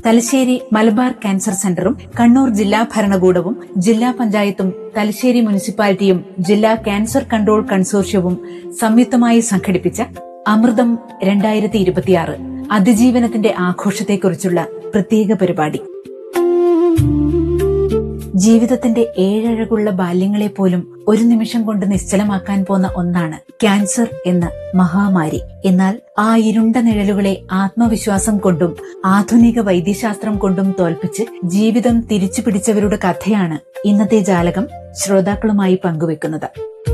Thalassery Malabar cancer സെന്ററും കണ്ണൂർ ജില്ലാ ഭരണകൂടവും ജില്ലാ പഞ്ചായത്തും തലശ്ശേരി മുനിസിപ്പാലിറ്റിയും ജില്ലാ ക്യാൻസർ കൺട്രോൾ കൺസോർഷ്യവും സംയുക്തമായി സംഘടിപ്പിച്ച അമൃതം രണ്ടായിരത്തി ഇരുപത്തിയാറ് അതിജീവനത്തിന്റെ ആഘോഷത്തെക്കുറിച്ചുള്ള പ്രത്യേക പരിപാടി ജീവിതത്തിന്റെ ഏഴഴകുള്ള ബാല്യങ്ങളെ പോലും ഒരു നിമിഷം കൊണ്ട് നിശ്ചലമാക്കാൻ പോന്ന ഒന്നാണ് ക്യാൻസർ എന്ന മഹാമാരി എന്നാൽ ആ ഇരുണ്ട നിഴലുകളെ ആത്മവിശ്വാസം കൊണ്ടും ആധുനിക വൈദ്യശാസ്ത്രം കൊണ്ടും തോൽപ്പിച്ച് ജീവിതം തിരിച്ചു പിടിച്ചവരുടെ കഥയാണ് ഇന്നത്തെ ജാലകം ശ്രോതാക്കളുമായി പങ്കുവെക്കുന്നത്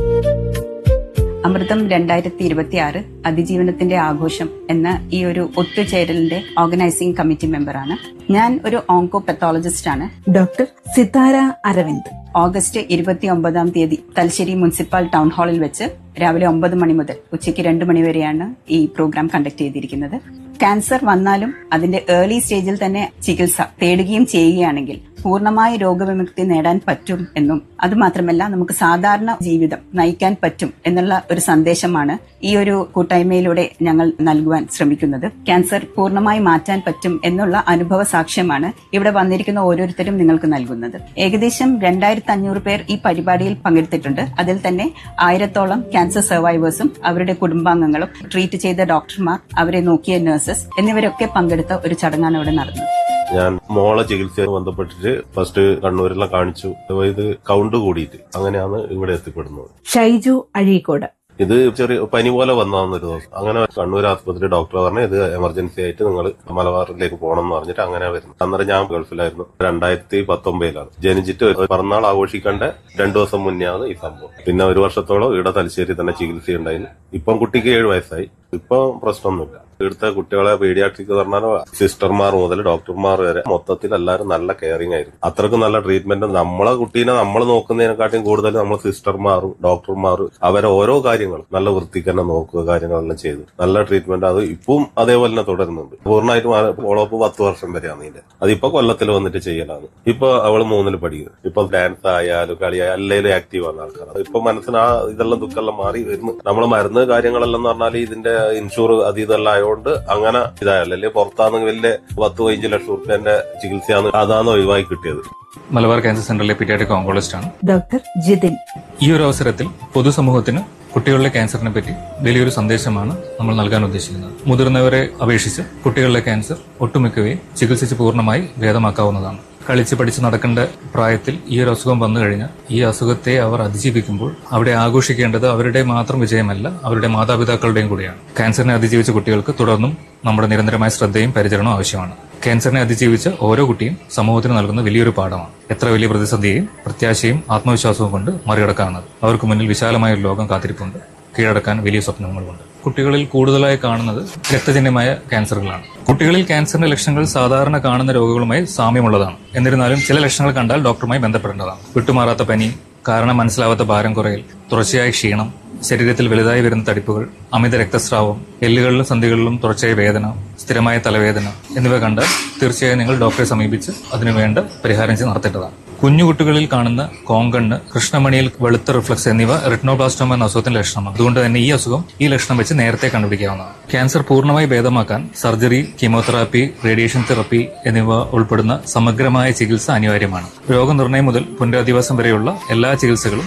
അമൃതം രണ്ടായിരത്തി ഇരുപത്തി ആറ് അതിജീവനത്തിന്റെ ആഘോഷം എന്ന ഈ ഒരു ഒത്തുചേരലിന്റെ ഓർഗനൈസിംഗ് കമ്മിറ്റി മെമ്പറാണ് ഞാൻ ഒരു ഓങ്കോ പെത്തോളജിസ്റ്റ് ആണ് ഡോക്ടർ സിതാര അരവിന്ദ് ഓഗസ്റ്റ് ഇരുപത്തി ഒമ്പതാം തീയതി തലശ്ശേരി മുനിസിപ്പൽ ടൗൺ ഹാളിൽ വെച്ച് രാവിലെ ഒമ്പത് മണി മുതൽ ഉച്ചയ്ക്ക് രണ്ട് മണി വരെയാണ് ഈ പ്രോഗ്രാം കണ്ടക്ട് ചെയ്തിരിക്കുന്നത് ക്യാൻസർ വന്നാലും അതിന്റെ ഏർലി സ്റ്റേജിൽ തന്നെ ചികിത്സ തേടുകയും ചെയ്യുകയാണെങ്കിൽ പൂർണ്ണമായ രോഗവിമുക്തി നേടാൻ പറ്റും എന്നും അതുമാത്രമല്ല നമുക്ക് സാധാരണ ജീവിതം നയിക്കാൻ പറ്റും എന്നുള്ള ഒരു സന്ദേശമാണ് ഈ ഒരു കൂട്ടായ്മയിലൂടെ ഞങ്ങൾ നൽകുവാൻ ശ്രമിക്കുന്നത് ക്യാൻസർ പൂർണ്ണമായി മാറ്റാൻ പറ്റും എന്നുള്ള അനുഭവ സാക്ഷ്യമാണ് ഇവിടെ വന്നിരിക്കുന്ന ഓരോരുത്തരും നിങ്ങൾക്ക് നൽകുന്നത് ഏകദേശം രണ്ടായിരത്തി അഞ്ഞൂറ് പേർ ഈ പരിപാടിയിൽ പങ്കെടുത്തിട്ടുണ്ട് അതിൽ തന്നെ ആയിരത്തോളം ക്യാൻസർ സർവൈവേഴ്സും അവരുടെ കുടുംബാംഗങ്ങളും ട്രീറ്റ് ചെയ്ത ഡോക്ടർമാർ അവരെ നോക്കിയ നഴ്സസ് എന്നിവരൊക്കെ പങ്കെടുത്ത ഒരു ചടങ്ങാണ് ഇവിടെ നടന്നത് ഞാൻ മോളെ ചികിത്സയുമായി ബന്ധപ്പെട്ടിട്ട് ഫസ്റ്റ് കണ്ണൂരെല്ലാം കാണിച്ചു അപ്പൊ ഇത് കൗണ്ട് കൂടിയിട്ട് അങ്ങനെയാണ് ഇവിടെ എത്തിപ്പെടുന്നത് ഷൈജു അഴീക്കോട് ഇത് ചെറിയ പനി പോലെ വന്നതാണ് ഒരു ദിവസം അങ്ങനെ കണ്ണൂർ ആസ്പത്രി ഡോക്ടർ പറഞ്ഞു ഇത് എമർജൻസി ആയിട്ട് നിങ്ങൾ മലബാറിലേക്ക് പോകണം എന്ന് പറഞ്ഞിട്ട് അങ്ങനെ വരുന്നു അന്നേരം ഞാൻ ഗൾഫിലായിരുന്നു രണ്ടായിരത്തി പത്തൊമ്പതിലാണ് ജനിച്ചിട്ട് ഒരു പിറന്നാൾ ആഘോഷിക്കേണ്ട രണ്ടു ദിവസം മുന്നെയാണ് ഈ സംഭവം പിന്നെ ഒരു വർഷത്തോളം ഇവിടെ തലശ്ശേരി തന്നെ ചികിത്സയുണ്ടായിരുന്നു ഇപ്പം കുട്ടിക്ക് ഏഴ് വയസ്സായി ഇപ്പൊ പ്രശ്നമൊന്നുമില്ല ഇവിടുത്തെ കുട്ടികളെ പീഡിയാട്രിക് പറഞ്ഞാൽ സിസ്റ്റർമാർ മുതൽ ഡോക്ടർമാർ വരെ മൊത്തത്തിൽ എല്ലാവരും നല്ല കെയറിംഗ് ആയിരുന്നു അത്രക്കും നല്ല ട്രീറ്റ്മെന്റ് നമ്മളെ കുട്ടീനെ നമ്മൾ നോക്കുന്നതിനെക്കാട്ടിയും കൂടുതൽ നമ്മൾ സിസ്റ്റർമാരും ഡോക്ടർമാരും അവരെ ഓരോ കാര്യങ്ങളും നല്ല വൃത്തിക്ക് തന്നെ നോക്കുക കാര്യങ്ങളെല്ലാം ചെയ്തു നല്ല ട്രീറ്റ്മെന്റ് അത് ഇപ്പം അതേപോലെ തന്നെ തുടരുന്നുണ്ട് പൂർണ്ണമായിട്ടും ഫോളോ അപ്പ് പത്ത് വർഷം വരെയാണ് ഇതിന്റെ അതിപ്പോ കൊല്ലത്തിൽ വന്നിട്ട് ചെയ്യലാണ് ഇപ്പൊ അവള് മൂന്നിൽ പഠിക്കുന്നു ഇപ്പൊ ഡാൻസ് ആയാലും കളി ആയാലും എല്ലാവരും ആക്റ്റീവ് ആണ് ആൾക്കാർ ഇപ്പൊ മനസ്സിന് ആ ഇതെല്ലാം ദുഃഖമെല്ലാം മാറി വരുന്നു നമ്മൾ മരുന്ന് കാര്യങ്ങളെല്ലാം എന്ന് പറഞ്ഞാൽ ഇതിന്റെ ഇൻഷൂർ അത് ഇതെല്ലാം ആയതുകൊണ്ട് അങ്ങനെ ഇതായല്ലോ അല്ലെങ്കിൽ പുറത്താണെങ്കിൽ വലിയ പത്ത് പതിനഞ്ച് ലക്ഷം റുപ്യന്റെ ചികിത്സയാണ് അതാണ് ഒഴിവായി കിട്ടിയത് മലബാർ ക്യാൻസർ സെന്ററിലെ പീഡിയാട്രിക് ഓങ്കോളജിസ്റ്റ് ആണ് ഡോക്ടർ ജിതിൻ ഈ ഒരു അവസരത്തിൽ പൊതുസമൂഹത്തിന് കുട്ടികളിലെ ക്യാൻസറിനെ പറ്റി വലിയൊരു സന്ദേശമാണ് നമ്മൾ നൽകാൻ ഉദ്ദേശിക്കുന്നത് മുതിർന്നവരെ അപേക്ഷിച്ച് കുട്ടികളിലെ ക്യാൻസർ ഒട്ടുമിക്കവയും ചികിത്സിച്ച് പൂർണ്ണമായി ഭേദമാക്കാവുന്നതാണ് കളിച്ച് പഠിച്ച് നടക്കേണ്ട പ്രായത്തിൽ ഈ ഒരു അസുഖം വന്നു കഴിഞ്ഞാൽ ഈ അസുഖത്തെ അവർ അതിജീവിക്കുമ്പോൾ അവിടെ ആഘോഷിക്കേണ്ടത് അവരുടെ മാത്രം വിജയമല്ല അവരുടെ മാതാപിതാക്കളുടെയും കൂടിയാണ് ക്യാൻസറിനെ അതിജീവിച്ച കുട്ടികൾക്ക് തുടർന്നും നമ്മുടെ നിരന്തരമായ ശ്രദ്ധയും പരിചരണവും ആവശ്യമാണ് ക്യാൻസറിനെ അതിജീവിച്ച ഓരോ കുട്ടിയും സമൂഹത്തിന് നൽകുന്ന വലിയൊരു പാഠമാണ് എത്ര വലിയ പ്രതിസന്ധിയെയും പ്രത്യാശയും ആത്മവിശ്വാസവും കൊണ്ട് മറികടക്കാവുന്നത് അവർക്ക് മുന്നിൽ വിശാലമായ ഒരു ലോകം കാത്തിരിപ്പുണ്ട് കീഴടക്കാൻ വലിയ സ്വപ്നങ്ങളുമുണ്ട് കുട്ടികളിൽ കൂടുതലായി കാണുന്നത് രക്തജന്യമായ ക്യാൻസറുകളാണ് കുട്ടികളിൽ ക്യാൻസറിന്റെ ലക്ഷണങ്ങൾ സാധാരണ കാണുന്ന രോഗങ്ങളുമായി സാമ്യമുള്ളതാണ് എന്നിരുന്നാലും ചില ലക്ഷണങ്ങൾ കണ്ടാൽ ഡോക്ടറുമായി ബന്ധപ്പെടേണ്ടതാണ് വിട്ടുമാറാത്ത പനി കാരണം മനസ്സിലാവാത്ത ഭാരം കുറയൽ തുടർച്ചയായ ക്ഷീണം ശരീരത്തിൽ വലുതായി വരുന്ന തടിപ്പുകൾ അമിത രക്തസ്രാവം എല്ലുകളിലും സന്ധികളിലും തുടർച്ചയായ വേദന സ്ഥിരമായ തലവേദന എന്നിവ കണ്ടാൽ തീർച്ചയായും നിങ്ങൾ ഡോക്ടറെ സമീപിച്ച് അതിനുവേണ്ട പരിഹാരം ചെയ്ത് നടത്തേണ്ടതാണ് കുഞ്ഞുകുട്ടികളിൽ കാണുന്ന കോങ്കണ്ണ് കൃഷ്ണമണിയിൽ വെളുത്ത റിഫ്ലക്സ് എന്നിവ റിട്നോബ്ലാസ്റ്റോമ എന്ന അസുഖത്തിന്റെ ലക്ഷണമാണ് അതുകൊണ്ട് തന്നെ ഈ അസുഖം ഈ ലക്ഷണം വെച്ച് നേരത്തെ കണ്ടുപിടിക്കാവുന്നതാണ് ക്യാൻസർ പൂർണ്ണമായി ഭേദമാക്കാൻ സർജറി കീമോതെറാപ്പി റേഡിയേഷൻ തെറപ്പി എന്നിവ ഉൾപ്പെടുന്ന സമഗ്രമായ ചികിത്സ അനിവാര്യമാണ് രോഗനിർണയം മുതൽ പുനരധിവാസം വരെയുള്ള എല്ലാ ചികിത്സകളും